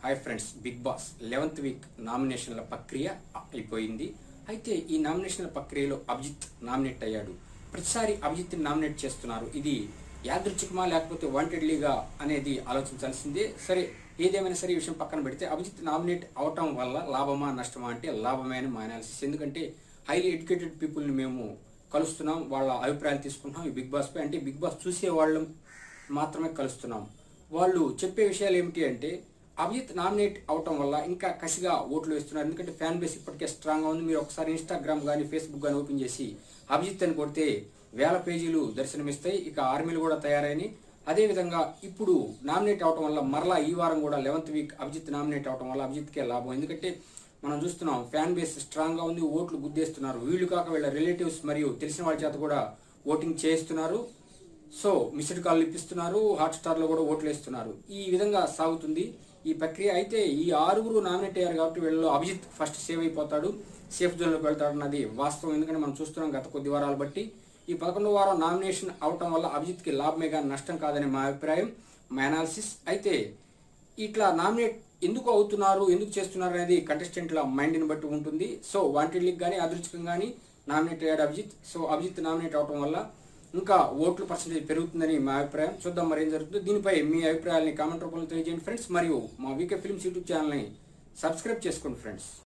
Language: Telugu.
hi friends Bigg Boss eleventh week నామినేషన్ల ప్రక్రియ అయిపోయింది అయితే ఈ నామినేషన్ల ప్రక్రియలో అభిజిత్ నామినేట్ అయ్యాడు ప్రతిసారి అభిజిత్ని నామినేట్ చేస్తున్నారు ఇది యాదృచ్ఛికమా లేకపోతే వాంటెడ్లీగా అనేది ఆలోచించాల్సిందే సరే ఏదేమైనా సరే ఈ విషయం పక్కన పెడితే అభిజిత్ నామినేట్ అవటం వల్ల లాభమా నష్టమా అంటే లాభమే అని మా అనాలిసిస్ ఎందుకంటే హైలీ ఎడ్యుకేటెడ్ పీపుల్ని మేము కలుస్తున్నాం వాళ్ళ అభిప్రాయాలు తీసుకుంటున్నాం ఈ బిగ్ బాస్ పై అంటే బిగ్ బాస్ చూసే వాళ్ళం మాత్రమే కలుస్తున్నాం వాళ్ళు చెప్పే విషయాలు ఏమిటి అంటే అభిజిత్ నామినేట్ అవటం వల్ల ఇంకా కసిగా ఓట్లు వేస్తున్నారు ఎందుకంటే ఫ్యాన్ బేస్ ఇప్పటికే స్ట్రాంగ్ గా ఉంది మీరు ఒకసారి ఇన్స్టాగ్రామ్ కానీ ఫేస్బుక్ కానీ ఓపెన్ చేసి అభిజిత్ అని కొడితే వేల పేజీలు దర్శనమిస్తాయి ఇక ఆర్మీలు కూడా తయారైన అదే విధంగా ఇప్పుడు నామినేట్ అవటం వల్ల మరలా ఈ వారం కూడా లెవెంత్ వీక్ అభిజిత్ నామినేట్ అవటం వల్ల అభిజిత్కే లాభం ఎందుకంటే మనం చూస్తున్నాం ఫ్యాన్ బేస్ స్ట్రాంగ్ గా ఉంది ఓట్లు గుద్దేస్తున్నారు వీళ్ళు కాక వీళ్ళ రిలేటివ్స్ మరియు తెలిసిన వాళ్ళ చేత కూడా ఓటింగ్ చేయిస్తున్నారు సో మిస్డ్ కాల్ ఇప్పిస్తున్నారు హాట్ స్టార్ లో కూడా ఓట్లు వేస్తున్నారు ఈ విధంగా సాగుతుంది ఈ ప్రక్రియ అయితే ఈ ఆరుగురు నామినేట్ అయ్యారు కాబట్టి వీళ్ళలో అభిజిత్ ఫస్ట్ సేవ్ అయిపోతాడు సేఫ్ జోన్ లోకి వెళ్తాడు అన్నది వాస్తవం ఎందుకంటే మనం చూస్తున్నాం గత కొద్ది వారాలు బట్టి ఈ పదకొండు వారం నామినేషన్ అవటం వల్ల అభిజిత్ కి లాభమే కానీ నష్టం కాదని మా అభిప్రాయం మా అనాలిసిస్ అయితే ఇట్లా నామినేట్ ఎందుకు అవుతున్నారు ఎందుకు చేస్తున్నారు అనేది కంటెస్టెంట్ల మైండ్ని బట్టి ఉంటుంది సో వాంటెడ్లీకి కానీ అదృష్టం కానీ నామినేట్ అయ్యాడు అభిజిత్ సో అభిజిత్ నామినేట్ అవటం వల్ల ఇంకా ఓట్ల పర్సెంటేజ్ పెరుగుతుందని మా అభిప్రాయం చూద్దాం మరి ఏం జరుగుతుంది దీనిపై మీ అభిప్రాయాలని కామెంట్ రూపంలో తెలియజేయండి ఫ్రెండ్స్ మరియు మా వీకే ఫిల్మ్స్ యూట్యూబ్ ఛానల్ని సబ్స్క్రైబ్ చేసుకోండి ఫ్రెండ్స్